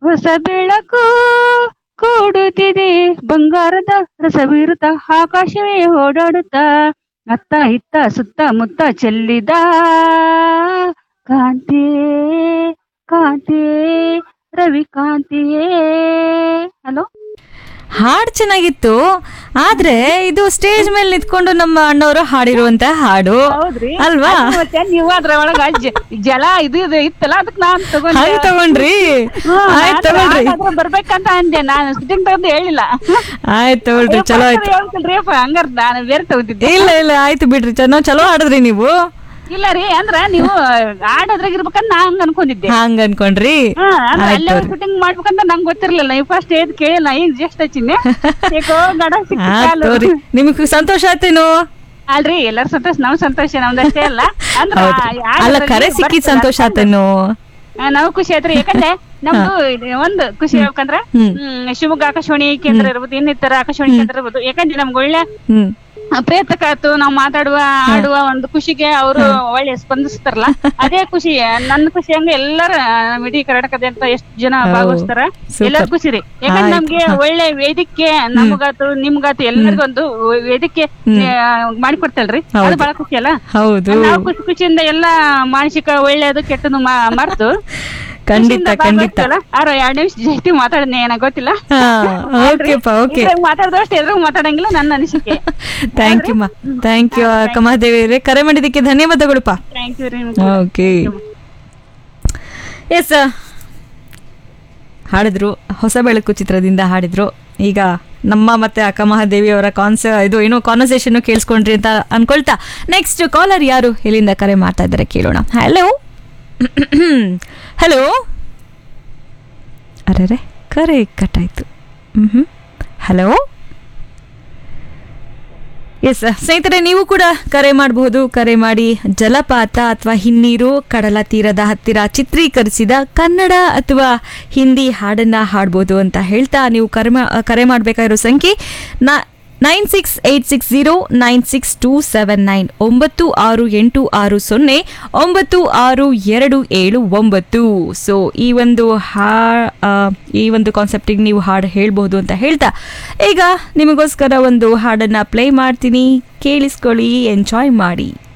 ಹೊಸ ಬೆಳಕು ಕೂಡುತ್ತಿದೆ ಬಂಗಾರದ ರಸವಿರುತ್ತ ಆಕಾಶವೇ ಓಡಾಡುತ್ತ ಅತ್ತ ಇತ್ತ ಸುತ್ತ ಮುತ್ತ ಚೆಲ್ಲಿದ ಕಾಂತಿಯೇ ಕಾಂತಿಯೇ ರವಿ ಕಾಂತಿಯೇ ಹಲೋ ಹಾಡು ಚೆನ್ನಾಗಿತ್ತು ಆದ್ರೆ ಇದು ಸ್ಟೇಜ್ ಮೇಲೆ ನಿಂತ್ಕೊಂಡು ನಮ್ಮ ಅಣ್ಣವರು ಹಾಡಿರುವಂತ ಹಾಡು ಹೌದ್ರಿ ಅಲ್ವಾ ಅದು ಮತ್ತೆ ನೀವು ಅದ್ರ ಒಳಗ ಜ- ಜಲ ಇದು ಇದು ಇತ್ತಲ್ಲ ಅದಕ್ಕೆ ನಾನ್ ತಗೊಂಡೆ ಹಂಗ್ ತಗೊಂಡ್ರಿ ಹ್ಮ್, ಆಯ್ತ್ ಆದ್ರೆ ತಗೊಳ್ರಿ ಹಾಗಾದ್ರೆ ಬರ್ಬೇಕಂತ ಅಂದೆ ನಾನು ಸಿಟ್ಟಿಂಗ್ ತಗೊಂಡು ಹೇಳಿಲ್ಲ ಆಯ್ತ್ ತಗೊಳ್ರಿ ಚಲೋ ಆಯ್ತು ಹೇಳ್ತಿಲ್ರಿ ಅಪ್ಪ ಹಂಗಾರ ನಾನು ಬೇರೆ ತಗೋತಿದ್ದೆ ಇಲ್ಲ ಇಲ್ಲ ಆಯ್ತು ಬಿಡ್ರಿ ಚೆನ್ನಾಗ್ ಚಲೋ ಆಡಿದ್ರಿ ನೀವು ಇಲ್ಲ ರೀ ಅಂದ್ರ ನೀವು ಆಡೋದ್ರಾಗ ಇರ್ಬೇಕಂತ ನಾ ಹಂಗ ಅನ್ಕೊಂಡಿದ್ದೆ ಹಂಗ ಅನ್ಕೊಂಡ್ರಿ ಹಾ, ಅಂದ್ರೆ ಆಯ್ತು ಅಲ್ಲೇ ಶೂಟಿಂಗ್ ಮಾಡ್ಬೇಕಂತ ನಂಗೆ ಗೊತ್ತಿರ್ಲಿಲ್ಲ ನೀವು ಫಸ್ಟ್ ಏದ್ ಕೇಳಿಲ್ಲ ಈಗ ಜಸ್ಟ್ ಹಚ್ಚಿನಿ ಏಕೋ ಗಡ ಸಿಕ್ತು ಆಯ್ತ್ ಕಾಲು. ತಗೋರಿ ನಿಮಗ್ ಸಂತೋಷ ಆಯ್ತೇನು ಅಲ್ರಿ ಎಲ್ಲರ ಸಂತೋಷ ನಮ್ ಸಂತೋಷ ನಮ್ದಷ್ಟೇ ಅಲ್ಲ ಅಂದ್ರ ಹೌದ್ರಿ ಆ- ಅಲ್ಲ ಆಡೋದ್ರಲ್ಲಿ ಕರೆ ಸಿಕ್ಕಿದ್ ಬರ್ತದಲ್ಲ ಸಂತೋಷ ಆತೇನು ಆ, ನಾವು ಖುಷಿ ಆಯ್ತ್ರಿ ಯಾಕಂದ್ರೆ ನಮ್ದು ಇದು ಒಂದು ಖುಷಿ ಹೇಳ್ಬೇಕಂದ್ರ ಹ್ಮ್. ಹ್ಮ್, ಶಿವಮೊಗ್ಗ ಆಕಾಶವಾಣಿ ಕೇಂದ್ರ ಇರ್ಬೋದು ಇನ್ನಿತರ ಆಕಾಶವಾಣಿ ಕೇಂದ್ರ ಇರ್ಬೋದು ಯಾಕಂದ್ರೆ ನಮ್ಗೆ ಒಳ್ಳೆ ಹ್ಮ್ ಪ್ರಯತ್ನ ಆಯ್ತು ನಾವು ಮಾತಾಡುವ ಆಡುವ ಒಂದು ಖುಷಿಗೆ ಅವರು ಒಳ್ಳೆ ಸ್ಪಂದಿಸ್ತಾರಲ್ಲ ಅದೇ ಖುಷಿ ನನ್ನ ಖುಷಿ ಹಂಗ ಎಲ್ಲರ ನಮ್ಮ ಇಡೀ ಕರ್ನಾಟಕದಂತ ಎಷ್ಟು ಜನ ಹೌದು. ಭಾಗವಹಿಸ್ತಾರ Super. ಎಲ್ಲರ ಖುಷಿ ರೀ ಯಾಕಂದ್ರೆ ಆಯ್ತು. ನಮ್ಗೆ ಒಳ್ಳೆ ವೇದಿಕೆ ನಮಗಾತು ನಿಮ್ಗಾತು ಎಲ್ಲರಿಗೊಂದು ವೇದಿಕೆ ಮಾಡಿಕೊಡ್ತಲ್ರಿ ಅದು ಹೌದು. ಬಹಳ ಖುಷಿ ಅಲ್ಲ ಹೌದು ನಾವು ಖುಷಿ ಖುಷಿಯಿಂದ ಎಲ್ಲಾ ಮಾನಸಿಕ ಒಳ್ಳೆಯದು ಕೆಟ್ಟದ್ದು ಮ- ಮರ್ತು ಖಂಡಿತ ಖಂಡಿತ ಆರ ಎರಡ್ ನಿಮಿಷ ಜಾಸ್ತಿ ಮಾತಾಡನೆ ಏನ ಗೊತ್ತಿಲ್ಲ ಹಾ ಓಕೆಪ್ಪ ಓಕೆ ಇದ್ರಾಗ ಮಾತಾಡ್ದಷ್ಟು ಎದ್ರಾಗ ಮಾತಾಡಂಗಿಲ್ಲ ನನ್ನ ಅನಿಸಿಕೆ ಥ್ಯಾಂಕ್ ಯು ಮಾ ಥ್ಯಾಂಕ್ ಯು ಕಮಲಾದೇವಿ ಅವರೇ ಕರೆ ಮಾಡಿದ್ದಕ್ಕೆ ಧನ್ಯವಾದಗಳುಪ್ಪ ಥ್ಯಾಂಕ್ ಯು ರೀ ಓಕೆ ಎಸ್ ಹಾಡಿದ್ರು ಹೊಸ ಬೆಳಕು ಚಿತ್ರದಿಂದ ಹಾಡಿದ್ರು ಈಗ ನಮ್ಮ ಮತ್ತೆ ಅಕ್ಕ ಮಹಾದೇವಿ ಅವರ ಕಾನ್ಸ ಇದು ಏನೋ ಕಾನ್ವರ್ಸೇಷನ್ ಕೇಳಿಸ್ಕೊಂಡ್ರಿ ಅಂತ ಅನ್ಕೊಳ್ತಾ ನೆಕ್ಸ್ಟ್ ಕಾಲರ್ ಯಾರು ಇಲ್ಲಿಂದ ಕರೆ ಮಾಡ್ತಾ ಇದ್ದಾರೆ ಕೇಳೋಣ ಹಲೋ ಹಲೋ ಅರೆ ಕರೆ ಕಟ್ಟಾಯ್ತು ಹ್ಮ್ ಹಲೋ ಎಸ್ ಸ್ನೇಹಿತರೆ ನೀವು ಕೂಡ ಕರೆ ಮಾಡಬಹುದು ಕರೆ ಮಾಡಿ ಜಲಪಾತ ಅಥವಾ ಹಿನ್ನೀರು ಕಡಲ ತೀರದ ಹತ್ತಿರ ಚಿತ್ರೀಕರಿಸಿದ ಕನ್ನಡ ಅಥವಾ ಹಿಂದಿ ಹಾಡನ್ನ ಹಾಡ್ಬೋದು ಅಂತ ಹೇಳ್ತಾ ನೀವು ಕರೆ ಮಾ- ಕರೆ ಮಾಡಬೇಕಾಗಿರೋ ಸಂಖ್ಯೆ ನಾ nine six eight six zero nine six two seven nine ಒಂಬತ್ತು ಆರು ಎಂಟು ಆರು ಸೊನ್ನೆ ಒಂಬತ್ತು ಆರು ಎರಡು ಏಳು ಒಂಬತ್ತು ಸೊ ಈ ಒಂದು ಹಾ ಆ, ಈ ಒಂದು ಕಾನ್ಸೆಪ್ಟಿಗೆ ನೀವು ಹಾಡು ಹೇಳ್ಬೋದು ಅಂತ ಹೇಳ್ತಾ ಈಗ ನಿಮಗೋಸ್ಕರ ಒಂದು ಹಾಡನ್ನ ಪ್ಲೇ ಮಾಡ್ತೀನಿ ಕೇಳಿಸ್ಕೊಳ್ಳಿ ಎಂಜಾಯ್ ಮಾಡಿ